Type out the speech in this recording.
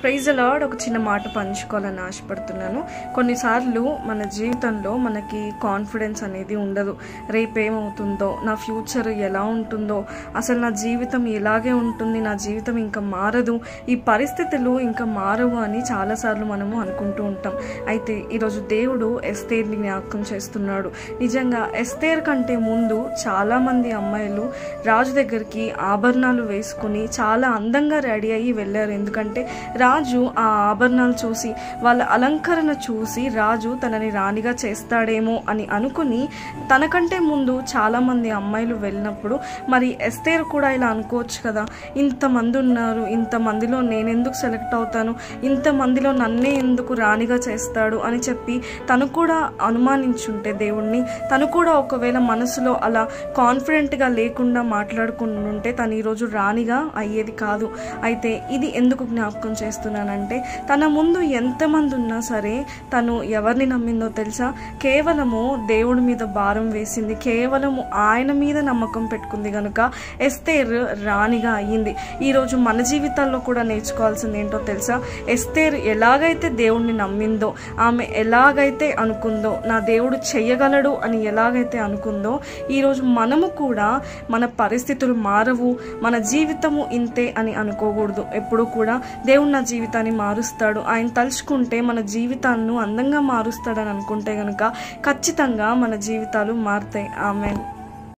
praise lord ఒక చిన్న మాట పంచుకోవాలని ఆశపడుతున్నాను కొన్నిసార్లు మన జీవితంలో మనకి కాన్ఫిడెన్స్ అనేది ఉండదు రేపేమవుతుందో నా ఫ్యూచర్ ఎలా ఉంటుందో అసలు నా జీవితం ఇలాగే ఉంటుంది నా జీవితం ఇంకా మారదు ఈ పరిస్థితులు ఇంకా మారవు అని చాలాసార్లు మనము అనుకుంటూ ఉంటాం అయితే ఈరోజు దేవుడు ఎస్తేర్ని జ్ఞాపకం చేస్తున్నాడు నిజంగా ఎస్తేర్ కంటే ముందు చాలామంది అమ్మాయిలు రాజు దగ్గరికి ఆభరణాలు వేసుకుని చాలా అందంగా రెడీ అయ్యి వెళ్ళారు ఎందుకంటే రాజు ఆ ఆభరణాలు చూసి వాళ్ళ అలంకరణ చూసి రాజు తనని రాణిగా చేస్తాడేమో అని అనుకుని తనకంటే ముందు చాలామంది అమ్మాయిలు వెళ్ళినప్పుడు మరి ఎస్తేర్ కూడా ఇలా అనుకోవచ్చు కదా ఇంతమంది ఉన్నారు ఇంతమందిలో నేను ఎందుకు సెలెక్ట్ అవుతాను ఇంతమందిలో నన్నే ఎందుకు రాణిగా చేస్తాడు అని చెప్పి తను కూడా అనుమానించుంటే దేవుణ్ణి తను కూడా ఒకవేళ మనసులో అలా కాన్ఫిడెంట్గా లేకుండా మాట్లాడుకుంటుంటే తను ఈరోజు రాణిగా అయ్యేది కాదు అయితే ఇది ఎందుకు జ్ఞాపకం చేస్తున్నానంటే తన ముందు ఎంతమంది ఉన్నా సరే తను ఎవరిని నమ్మిందో తెలుసా కేవలము దేవుడి మీద భారం వేసింది కేవలము ఆయన మీద నమ్మకం పెట్టుకుంది కనుక ఎస్తేర్ రాణిగా అయ్యింది ఈరోజు మన జీవితాల్లో కూడా నేర్చుకోవాల్సింది ఏంటో తెలుసా ఎస్తేర్ ఎలాగైతే దేవుణ్ణి నమ్మిందో ఆమె ఎలాగైతే అనుకుందో నా దేవుడు చెయ్యగలడు అని ఎలాగైతే అనుకుందో ఈరోజు మనము కూడా మన పరిస్థితులు మారవు మన జీవితము ఇంతే అని అనుకోకూడదు ఎప్పుడు కూడా దేవుడు నా జీవితాన్ని మారుస్తాడు ఆయన తలుచుకుంటే మన జీవితాలను అందంగా మారుస్తాడని అనుకుంటే కనుక ఖచ్చితంగా మన జీవితాలు మారుతాయి ఆమెన్